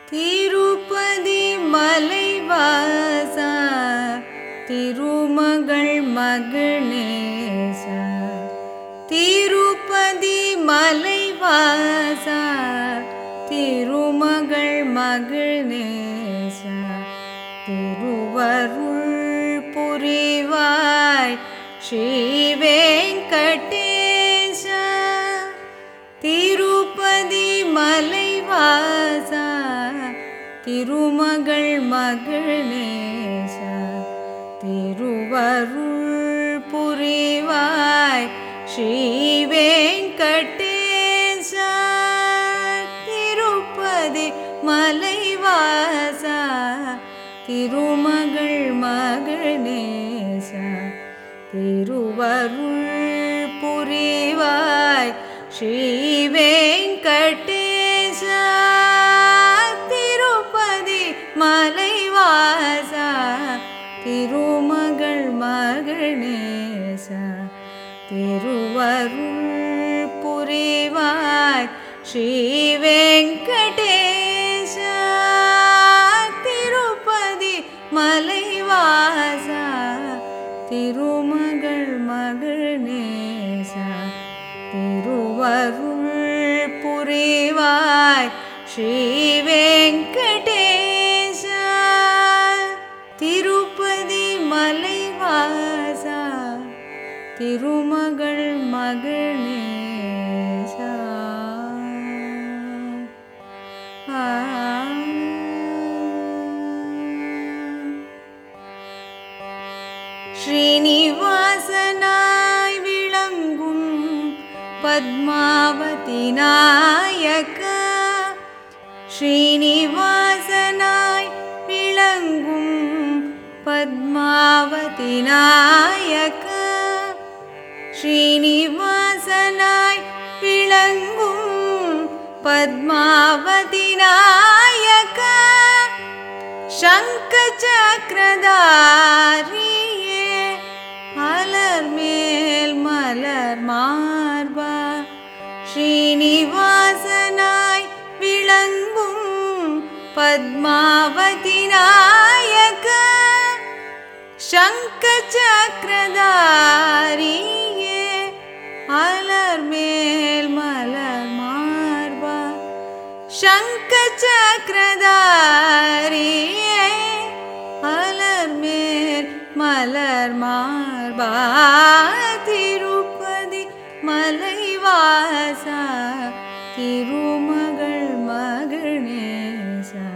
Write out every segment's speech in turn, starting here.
திருப்பதி மலைவாசா திருமகள் மகணேசா திருப்பதி மலைவாசா திருமகள் மகணேசா திருவருள் புரிவாய் ஸ்ரீ வெங்கடேசா திருப்பதி மலைவாசா திருமகள் மகணேசா திருவருள் புரிவாய் ஸ்ரீ வெங்கடேசா திருப்பதி மலைவாசா திருமகள் மகணேசா திருவருள் புரிவாய் ஸ்ரீ வெங்கடேசா திருப்பதி மலைவாசா திருமகள் மகணேசா திருவருள் புரிவாய் ஸ்ரீ வெங்கடேசா திருப்பதி மலைவாசா திருமகள் மகணேசா திருவருள் புரிவாய் ஸ்ரீ வெங்கடேசா திருப்பதி மலைவாசா திருமகள் மகணேசா ஆ ஸ்ரீனிவாசனாய் விளங்கும் பத்மாவதி நாயக ஸ்ரீனிவாசனாய் விளங்கும் பத்மாவதி நாயக ஸ்ரீனிவாசனாய் விளங்கும் பத்மாவதி நாயக சங்க சக்கரதாரியே மலர் மேல் மலர் மார்பா ஸ்ரீனிவாசனாய் விளங்கும் பத்மாவதி நாயக சங்க சக்கரதாரியே மலர் மேல் மலர் மார்பா சங்க சக்கரதாரியே மலர் மேல் மலர் மார்பா திருப்பதி மலைவாசா திருமகள் மகணேசா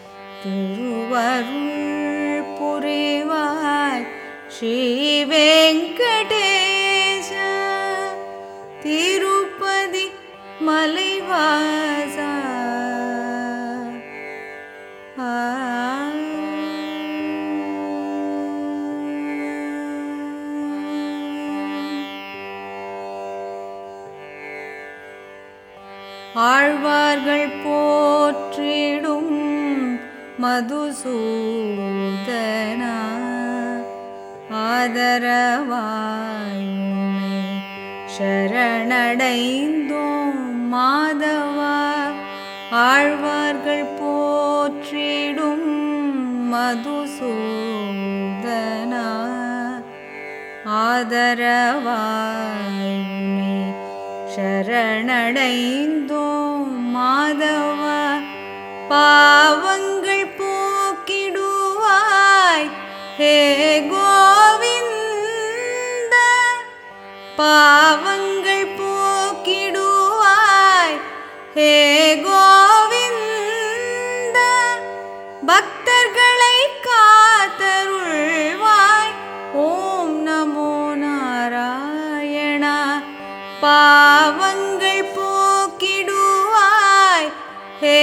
திருவருள் புரிவாய் ஸ்ரீ வெங்கடேசா திருப்பதி மலைவாசா ஆ ஆழ்வார்கள் போற்றிடும் மதுசூதனா ஆதரவாய் உன்னை சரணடைந்தோம் மாதவா ஆழ்வார்கள் போற்றிடும் மதுசூதனா ஆதரவாய் உன்னை சரணடைந்தோம் மாதவா பாவங்கள் போக்கிடுவாய் ஹே கோவிந்த பாவங்கள் போக்கிடுவாய் ஹே கோவிந்த பக்தர்களை காத்தருள்வாய் ஓம் நமோ நாராயணா பாவங்கள் போக்கிடுவாய் ஹே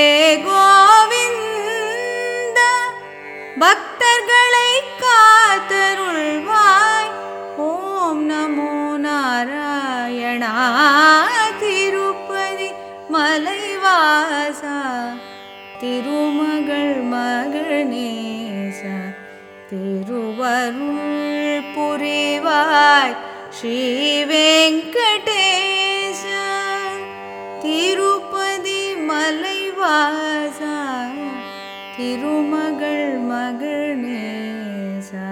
கோவிந்த பக்தர்களை காத்தருள்வாய் ஓம் நமோ நாராயணா திருப்பதி மலைவாசா திருமகள் மகணேசா திருவருள் புரிவாய் ஸ்ரீ வெங்கடேசா திருப்பதி மலைவாசா திருமகள் மகணேசா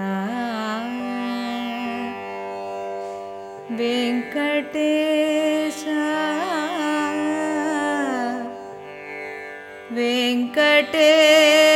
வெங்கடேசா வெங்கடேசா